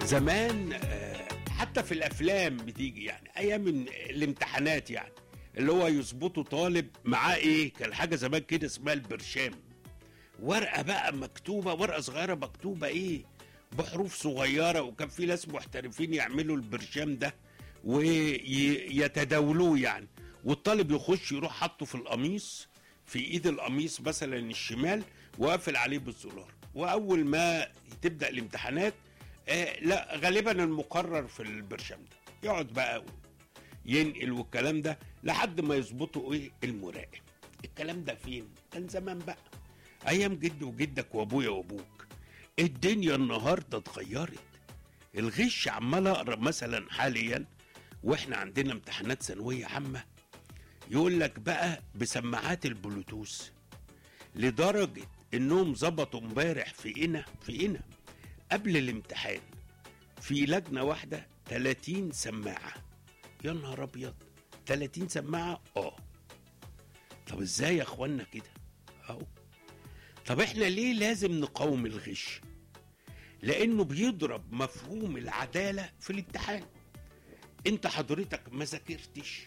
زمان آه، حتى في الافلام بتيجي يعني ايام ال- الامتحانات يعني اللي هو يظبطوا طالب معاه ايه كان حاجه زمان كده اسمها البرشام ورقه بقى مكتوبه ورقه صغيره مكتوبه ايه بحروف صغيره وكان في ناس محترفين يعملوا البرشام ده ويتداولوه يعني والطالب يخش يروح حاطه في القميص في ايد القميص مثلا الشمال وقافل عليه بالزرار واول ما تبدا الامتحانات آه لا غالبا المقرر في البرشام ده يقعد بقى ينقل والكلام ده لحد ما يظبطوا ايه المراقب الكلام ده فين كان زمان بقى ايام جد وجدك وابويا وابوك الدنيا النهارده اتغيرت الغش عمال اقرا مثلا حاليا واحنا عندنا امتحانات ثانويه عامه يقول لك بقى بسماعات البلوتوث لدرجه انهم ظبطوا امبارح في قنا في قنا قبل الامتحان في لجنه واحده 30 سماعه يا نهار ابيض 30 سماعه اه طب ازاي يا اخوانا كده اهو طب احنا ليه لازم نقاوم الغش لانه بيضرب مفهوم العداله في الامتحان انت حضرتك ما ذاكرتش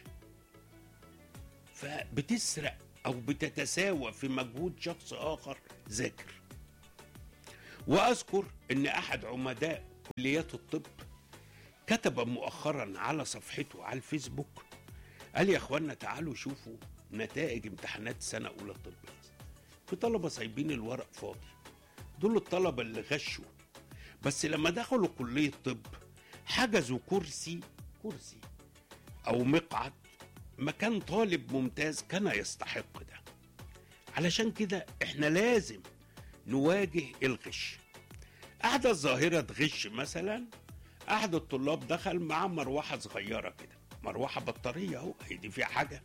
فبتسرق او بتتساوى في مجهود شخص اخر ذاكر واذكر ان احد عمداء كليات الطب كتب مؤخرا على صفحته على الفيسبوك قال يا اخوانا تعالوا شوفوا نتائج امتحانات سنه اولى طب في طلبه سايبين الورق فاضي دول الطلبه اللي غشوا بس لما دخلوا كليه طب حجزوا كرسي كرسي او مقعد مكان طالب ممتاز كان يستحق ده علشان كده احنا لازم نواجه الغش احدث ظاهره غش مثلا احد الطلاب دخل مع مروحه صغيره كده مروحه بطاريه اهو هي دي فيها حاجه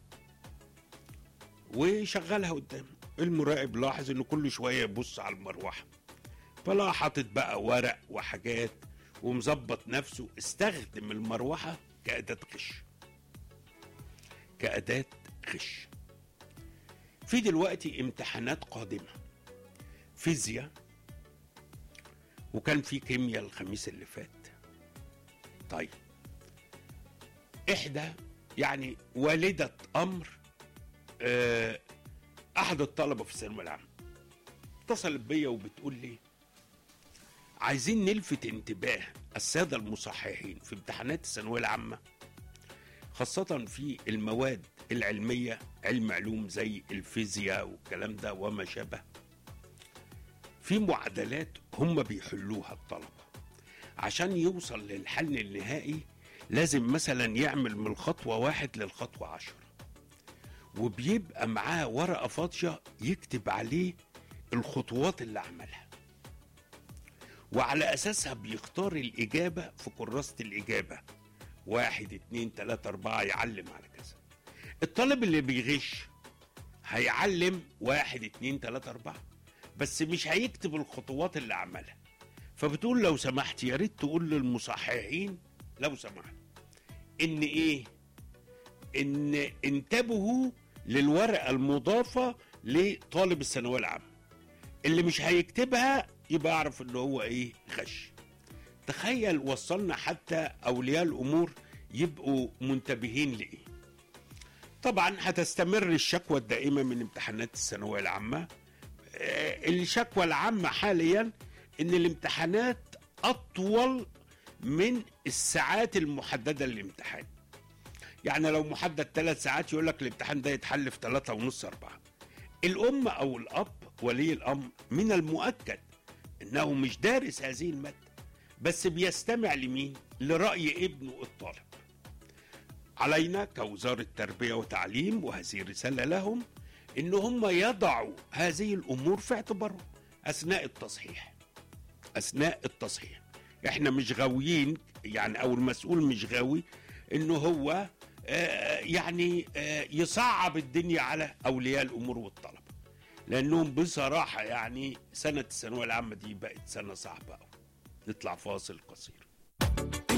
وشغلها قدامه المراقب لاحظ انه كل شويه يبص على المروحه فلا حاطط بقى ورق وحاجات ومظبط نفسه استخدم المروحه كاداه غش كاداه غش في دلوقتي امتحانات قادمه فيزياء وكان في كيمياء الخميس اللي فات طيب احدى يعني والده امر آه، احد الطلبه في الثانويه العامه اتصلت بيا وبتقول لي عايزين نلفت انتباه الساده المصححين في امتحانات الثانويه العامه خاصه في المواد العلميه علم علوم زي الفيزياء والكلام ده وما شابه في معادلات هم بيحلوها الطلبه عشان يوصل للحل النهائي لازم مثلا يعمل من الخطوه واحد للخطوه عشرة وبيبقى معاه ورقه فاضيه يكتب عليه الخطوات اللي عملها وعلى اساسها بيختار الاجابه في كراسه الاجابه واحد اتنين تلاته اربعه يعلم على كذا الطالب اللي بيغش هيعلم واحد اتنين تلاته اربعه بس مش هيكتب الخطوات اللي عملها فبتقول لو سمحت يا ريت تقول للمصححين لو سمحت ان ايه ان انتبهوا للورقه المضافه لطالب الثانويه العامه اللي مش هيكتبها يبقى اعرف ان هو ايه غش تخيل وصلنا حتى اولياء الامور يبقوا منتبهين لايه طبعا هتستمر الشكوى الدائمه من امتحانات الثانويه العامه آه، الشكوى العامه حاليا ان الامتحانات اطول من الساعات المحدده للامتحان يعني لو محدد ثلاث ساعات يقول لك الامتحان ده يتحل في ثلاثة ونص أربعة الأم أو الأب ولي الأمر من المؤكد أنه مش دارس هذه المادة بس بيستمع لمين؟ لرأي ابنه الطالب علينا كوزارة تربية وتعليم وهذه رسالة لهم إن هم يضعوا هذه الأمور في اعتبارهم أثناء التصحيح أثناء التصحيح احنا مش غاويين يعني او المسؤول مش غاوي انه هو آه، يعني آه، يصعب الدنيا على اولياء الامور والطلبه لانهم بصراحه يعني سنه الثانويه العامه دي بقت سنه صعبه قوي نطلع فاصل قصير